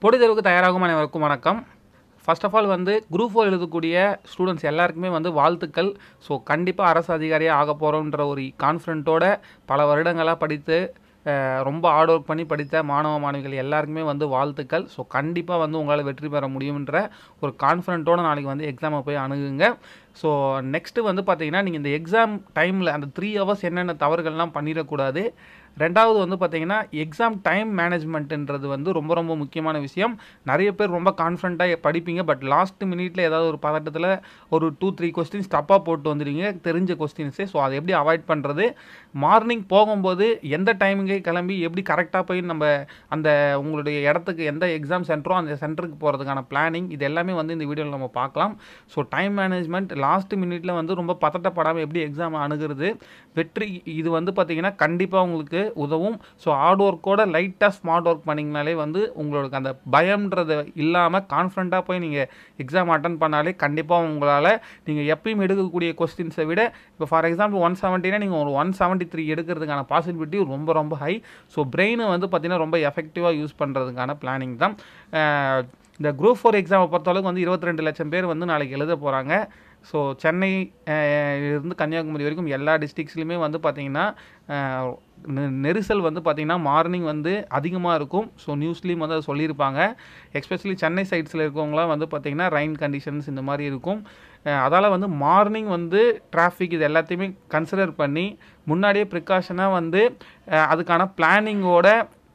பொது தேர்வுக்கு தயாராகும் அனைவருக்கும் வணக்கம் ஃபர்ஸ்ட் ஆஃப் ஆல் வந்து குரூப் ஃபோர் எழுதக்கூடிய ஸ்டூடெண்ட்ஸ் எல்லாருக்குமே வந்து வாழ்த்துக்கள் ஸோ கண்டிப்பாக அரசு அதிகாரியாக ஆக போகிறோன்ற ஒரு கான்ஃபிடென்ட்டோட பல வருடங்களாக படித்து அஹ், ரொம்ப ஹார்ட் ஒர்க் பண்ணி படித்த மாணவ மாணவிகள் எல்லாருக்குமே வந்து வாழ்த்துக்கள் ஸோ கண்டிப்பாக வந்து உங்களால் வெற்றி பெற முடியுன்ற ஒரு கான்ஃபிடென்ட்டோட நாளைக்கு வந்து எக்ஸாமை போய் அணுகுங்க ஸோ நெக்ஸ்ட்டு வந்து பார்த்தீங்கன்னா நீங்கள் இந்த எக்ஸாம் டைமில் அந்த த்ரீ ஹவர்ஸ் என்னென்ன தவறுகள்லாம் பண்ணிடக்கூடாது ரெண்டாவது வந்து பார்த்தீங்கன்னா எக்ஸாம் டைம் மேனேஜ்மெண்ட்டுன்றது வந்து ரொம்ப ரொம்ப முக்கியமான விஷயம் நிறைய பேர் ரொம்ப கான்ஃபிடண்ட்டாக படிப்பீங்க பட் லாஸ்ட் மினிட்ல ஏதாவது ஒரு பதட்டத்தில் ஒரு டூ த்ரீ கொஸ்டின்ஸ் தப்பாக போட்டு வந்துடுவீங்க தெரிஞ்ச கொஸ்டின்ஸு ஸோ அதை எப்படி அவாய்ட் பண்ணுறது மார்னிங் போகும்போது எந்த டைமிங்கே கிளம்பி எப்படி கரெக்டாக போய் நம்ம அந்த உங்களுடைய இடத்துக்கு எந்த எக்ஸாம் சென்டரோ அந்த சென்டருக்கு போகிறதுக்கான பிளானிங் இது எல்லாமே வந்து இந்த வீடியோவில் நம்ம பார்க்கலாம் ஸோ டைம் மேனேஜ்மெண்ட் லாஸ்ட் மினிட்ல வந்து ரொம்ப பதட்டப்படாமல் எப்படி எக்ஸாம் அணுகிறது வெற்றி இது வந்து பார்த்தீங்கன்னா கண்டிப்பாக உங்களுக்கு உதவும் ஸோ ஹார்ட் ஒர்க்கோட லைட்டாக ஸ்மார்ட் ஒர்க் பண்ணிங்கனாலே வந்து உங்களுக்கு அந்த பயம்ன்றது இல்லாமல் கான்ஃபிடண்ட்டாக போய் நீங்கள் எக்ஸாம் அட்டன் பண்ணாலே கண்டிப்பாக உங்களால் நீங்கள் எப்பயும் எடுக்கக்கூடிய கொஸ்டின்ஸை விட இப்போ ஃபார் எக்ஸாம்பிள் ஒன் செவன்ட்டினா நீங்கள் ஒரு ஒன் செவன்ட்டி த்ரீ எடுக்கிறதுக்கான பாசிபிலிட்டி ரொம்ப ரொம்ப ஹை ஸோ பிரெயினை வந்து பார்த்தீங்கன்னா ரொம்ப எஃபெக்டிவாக யூஸ் பண்ணுறதுக்கான பிளானிங் தான் அஹ், இந்த குரூப் ஃபோர் எக்ஸாமை பொறுத்தளவுக்கு வந்து இருபத்தி ரெண்டு லட்சம் பேர் வந்து நாளைக்கு எழுத போகிறாங்க ஸோ சென்னை அஹ், இருந்து கன்னியாகுமரி வரைக்கும் எல்லா டிஸ்ட்ரிக்ஸ்லையுமே வந்து பார்த்திங்கன்னா அஹ், நெ- நெரிசல் வந்து பார்த்திங்கன்னா மார்னிங் வந்து அதிகமாக இருக்கும் ஸோ நியூஸ்லேயும் வந்து அதை சொல்லியிருப்பாங்க எஸ்பெஷலி சென்னை சைட்ஸில் இருக்கவங்களாம் வந்து பார்த்திங்கன்னா ரெயின் கண்டிஷன்ஸ் இந்த மாதிரி இருக்கும் அதால் வந்து மார்னிங் வந்து டிராஃபிக் இது எல்லாத்தையுமே கன்சிடர் பண்ணி முன்னாடியே ப்ரிகாஷனாக வந்து அஹ், அதுக்கான பிளானிங்கோட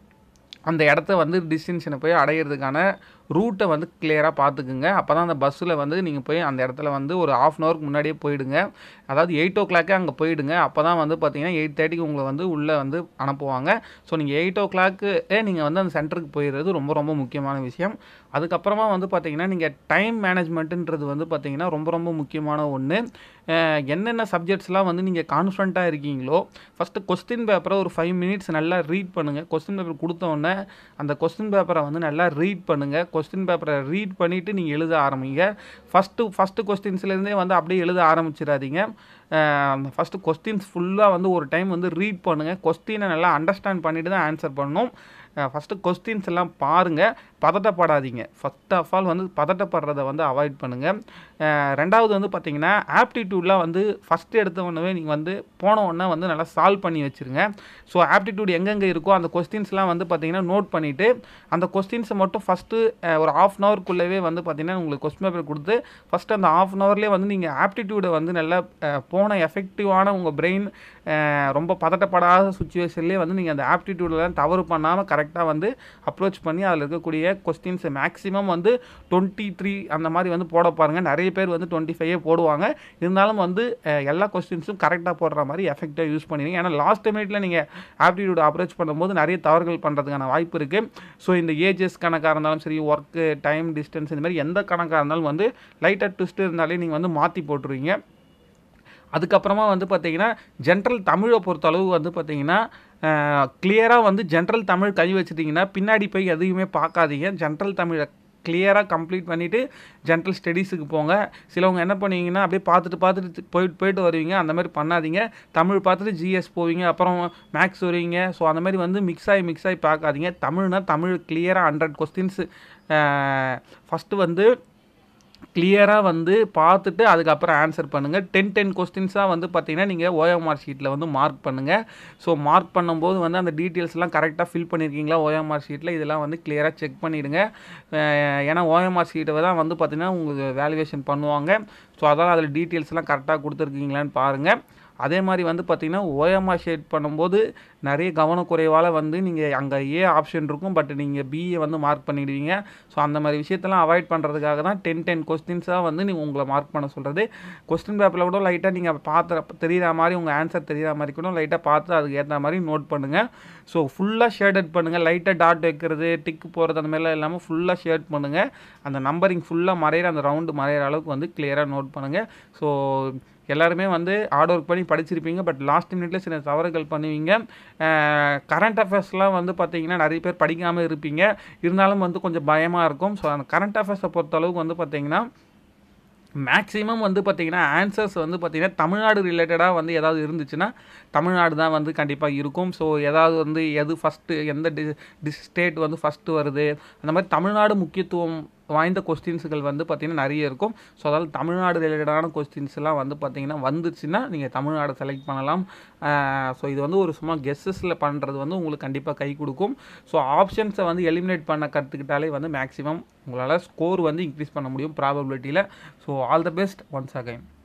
அந்த இடத்த வந்து டிஸ்டிங்ஷனை போய் அடையிறதுக்கான ரூட்டை வந்து கிளியராக பார்த்துக்குங்க அப்போ தான் அந்த பஸ்ஸில் வந்து நீங்கள் போய் அந்த இடத்துல வந்து ஒரு ஆஃப் அன் ஹவருக்கு முன்னாடியே போயிடுங்க அதாவது எயிட் ஓ கிளாக்கே அங்கே போயிடுங்க அப்போ தான் வந்து பார்த்தீங்கன்னா எயிட் தேர்ட்டிக்கு உங்களை வந்து உள்ளே வந்து அனுப்புவாங்க ஸோ நீங்கள் எயிட் ஓ கிளாக்கு நீங்கள் வந்து அந்த சென்டருக்கு போயிடுறது ரொம்ப ரொம்ப முக்கியமான விஷயம் அதுக்கப்புறமா வந்து பார்த்தீங்கன்னா நீங்கள் டைம் மேனேஜ்மெண்ட்டுன்றது வந்து பார்த்தீங்கன்னா ரொம்ப ரொம்ப முக்கியமான ஒன்று என்னென்ன சப்ஜெக்ட்ஸ்லாம் வந்து நீங்கள் கான்ஃபிடண்ட்டாக இருக்கீங்களோ ஃபஸ்ட்டு கொஸ்டின் பேப்பரை ஒரு ஃபைவ் மினிட்ஸ் நல்லா ரீட் பண்ணுங்கள் கொஸ்டின் பேப்பர் கொடுத்த உடனே அந்த கொஸ்டின் பேப்பரை வந்து நல்லா ரீட் பண்ணுங்கள் கொஸ்டின் பேப்பரை ரீட் பண்ணிவிட்டு நீங்கள் எழுத ஆரம்பிங்க ஃபஸ்ட்டு ஃபஸ்ட்டு கொஸ்டின்ஸ்லேருந்தே வந்து அப்படியே எழுத ஆரம்பிச்சிடாதீங்க ஃபஸ்ட்டு கொஸ்டின்ஸ் ஃபுல்லாக வந்து ஒரு டைம் வந்து ரீட் பண்ணுங்கள் கொஸ்டினை நல்லா அண்டர்ஸ்டாண்ட் பண்ணிட்டு தான் ஆன்சர் பண்ணணும் ஃபஸ்ட்டு கொஸ்டின்ஸ் எல்லாம் பாருங்கள் பதட்டப்படாதீங்க ஃபஸ்ட் ஆஃப் ஆல் வந்து பதட்டப்படுறதை வந்து அவாய்ட் பண்ணுங்கள் ரெண்டாவது வந்து பார்த்தீங்கன்னா ஆப்டிடியூட்லாம் வந்து ஃபஸ்ட்டு எடுத்த உடனே நீங்கள் வந்து போன உடனே வந்து நல்லா சால்வ் பண்ணி வச்சுருங்க ஸோ ஆப்டிடியூட் எங்கெங்கே இருக்கோ அந்த கொஸ்டின்ஸ்லாம் வந்து பார்த்தீங்கன்னா நோட் பண்ணிவிட்டு அந்த கொஸ்டின்ஸை மட்டும் ஃபஸ்ட்டு ஒரு ஆஃப் அன் ஹவர்க்குள்ளவே வந்து பார்த்தீங்கன்னா உங்களுக்கு கொஸ்டின் பேப்பர் கொடுத்து ஃபஸ்ட்டு அந்த ஆஃப் அன் ஹவர்லேயே வந்து நீங்கள் ஆப்டிடியூடை வந்து நல்லா அஹ், போன எஃபெக்டிவான உங்கள் பிரெயின் ரொம்ப பதட்டப்படாத சுச்சுவேஷன்லேயே வந்து நீங்கள் அந்த ஆப்டிடியூடெலாம் தவறு பண்ணாமல் கரெக்டாக வந்து அப்ரோச் பண்ணி அதில் இருக்கக்கூடிய கொஸ்டின்ஸ் மேக்ஸிமம் வந்து டுவெண்ட்டி த்ரீ அந்த மாதிரி வந்து போட பாருங்கள் நிறைய பேர் வந்து டுவெண்ட்டி ஃபைவ் போடுவாங்க இருந்தாலும் வந்து அஹ், எல்லா கொஸ்டின்ஸும் கரெக்டாக போடுற மாதிரி எஃபெக்டாக யூஸ் பண்ணிடுங்க ஏன்னா லாஸ்ட் மினிட்ல நீங்கள் ஆப்டிடியூட் அப்ரோச் பண்ணும்போது நிறைய தவறுகள் பண்ணுறதுக்கான வாய்ப்பு இருக்குது ஸோ இந்த ஏஜஸ் கணக்காக இருந்தாலும் சரி ஒர்க்கு டைம் டிஸ்டன்ஸ் இந்த மாதிரி எந்த கணக்காக இருந்தாலும் வந்து லைட்டாக ட்விஸ்ட் இருந்தாலே நீங்கள் வந்து மாற்றி போட்டுருவீங்க அதுக்கப்புறமா வந்து பார்த்தீங்கன்னா ஜென்ரல் தமிழை பொறுத்த அளவு வந்து பார்த்தீங்கன்னா கிளியராக வந்து ஜென்ரல் தமிழ் கை வச்சிட்டிங்கன்னா பின்னாடி போய் எதையுமே பார்க்காதீங்க ஜென்ரல் தமிழை கிளியராக கம்ப்ளீட் பண்ணிவிட்டு ஜென்ரல் ஸ்டடீஸுக்கு போங்க சிலவங்க என்ன பண்ணுவீங்கன்னா அப்படியே பார்த்துட்டு பார்த்துட்டு போயிட்டு போயிட்டு வருவீங்க அந்த மாதிரி பண்ணாதீங்க தமிழ் பார்த்துட்டு ஜிஎஸ் போவீங்க அப்புறம் மேக்ஸ் வருவீங்க ஸோ அந்த மாதிரி வந்து மிக்ஸ் ஆகி மிக்ஸ் ஆகி பார்க்காதீங்க தமிழ்னா தமிழ் கிளியராக ஹண்ட்ரட் கொஸ்டின்ஸு ஃபஸ்ட்டு வந்து கிளியராக வந்து பார்த்துட்டு அதுக்கப்புறம் ஆன்சர் பண்ணுங்கள் டென் டென் கொஸ்டின்ஸாக வந்து பார்த்தீங்கன்னா நீங்கள் ஓஎம்ஆர் ஷீட்டில் வந்து மார்க் பண்ணுங்கள் ஸோ மார்க் பண்ணும்போது வந்து அந்த டீட்டெயில்ஸ்லாம் கரெக்டாக ஃபில் பண்ணியிருக்கீங்களா ஓஎம்ஆர் ஷீட்டில் இதெல்லாம் வந்து கிளியராக செக் பண்ணிவிடுங்க ஏன்னா ஓஎம்ஆர் ஷீட்டை தான் வந்து பார்த்தீங்கன்னா உங்களுக்கு வேல்யூவேஷன் பண்ணுவாங்க ஸோ அதான் அதில் டீட்டெயில்ஸ்லாம் கரெக்டாக கொடுத்துருக்கீங்களான்னு பாருங்கள் அதே மாதிரி வந்து பார்த்தீங்கன்னா ஓஎம்ஆர் ஷேட் பண்ணும்போது நிறைய கவனக்குறைவால் வந்து நீங்கள் அங்கே ஏ ஆப்ஷன் இருக்கும் பட் நீங்கள் பிஏ வந்து மார்க் பண்ணிடுவீங்க ஸோ அந்த மாதிரி விஷயத்தெல்லாம் அவாய்ட் பண்ணுறதுக்காக தான் டென் டென் கொஸ்டின்ஸாக வந்து நீங்கள் உங்களை மார்க் பண்ண சொல்கிறது கொஸ்டின் பேப்பரில் கூட லைட்டாக நீங்கள் பார்த்து தெரிகிற மாதிரி உங்கள் ஆன்சர் தெரிகிற மாதிரி கூட லைட்டாக பார்த்து அதுக்கு ஏற்ற மாதிரி நோட் பண்ணுங்கள் ஸோ ஃபுல்லாக ஷேடட் பண்ணுங்கள் லைட்டாக டாட் வைக்கிறது டிக் போகிறது அந்த மாதிரிலாம் இல்லாமல் ஃபுல்லாக ஷேட் பண்ணுங்கள் அந்த நம்பரிங் ஃபுல்லாக மறையிற அந்த ரவுண்டு மறையிற அளவுக்கு வந்து கிளியராக நோட் பண்ணுங்கள் ஸோ எல்லாருமே வந்து ஹார்ட் ஒர்க் பண்ணி படிச்சிருப்பீங்க பட் லாஸ்ட் மினிட்ல சில தவறுகள் பண்ணுவீங்க கரண்ட் அஃபேர்ஸ்லாம் வந்து பார்த்தீங்கன்னா நிறைய பேர் படிக்காமல் இருப்பீங்க இருந்தாலும் வந்து கொஞ்சம் பயமாக இருக்கும் ஸோ அந்த கரண்ட் அஃபேர்ஸை பொறுத்த அளவுக்கு வந்து பார்த்தீங்கன்னா மேக்ஸிமம் வந்து பார்த்தீங்கன்னா ஆன்சர்ஸ் வந்து பார்த்தீங்கன்னா தமிழ்நாடு ரிலேட்டடாக வந்து ஏதாவது இருந்துச்சுன்னா தமிழ்நாடு தான் வந்து கண்டிப்பாக இருக்கும் ஸோ ஏதாவது வந்து எது ஃபஸ்ட்டு எந்த டி டிஸ் ஸ்டேட் வந்து ஃபஸ்ட்டு வருது அந்த மாதிரி தமிழ்நாடு முக்கியத்துவம் வாய்ந்த கொஸ்டின்ஸுகள் வந்து பார்த்திங்கன்னா நிறைய இருக்கும் ஸோ அதாவது தமிழ்நாடு ரிலேட்டடான கொஸ்டின்ஸ்லாம் வந்து பார்த்திங்கன்னா வந்துச்சுன்னா நீங்கள் தமிழ்நாடு செலக்ட் பண்ணலாம் ஸோ இது வந்து ஒரு சும்மா கெஸ்ஸஸில் பண்ணுறது வந்து உங்களுக்கு கண்டிப்பாக கை கொடுக்கும் ஸோ ஆப்ஷன்ஸை வந்து எலிமினேட் பண்ண கற்றுக்கிட்டாலே வந்து மேக்ஸிமம் உங்களால் ஸ்கோர் வந்து இன்க்ரீஸ் பண்ண முடியும் ப்ராபபிலிட்டியில் so all the best once again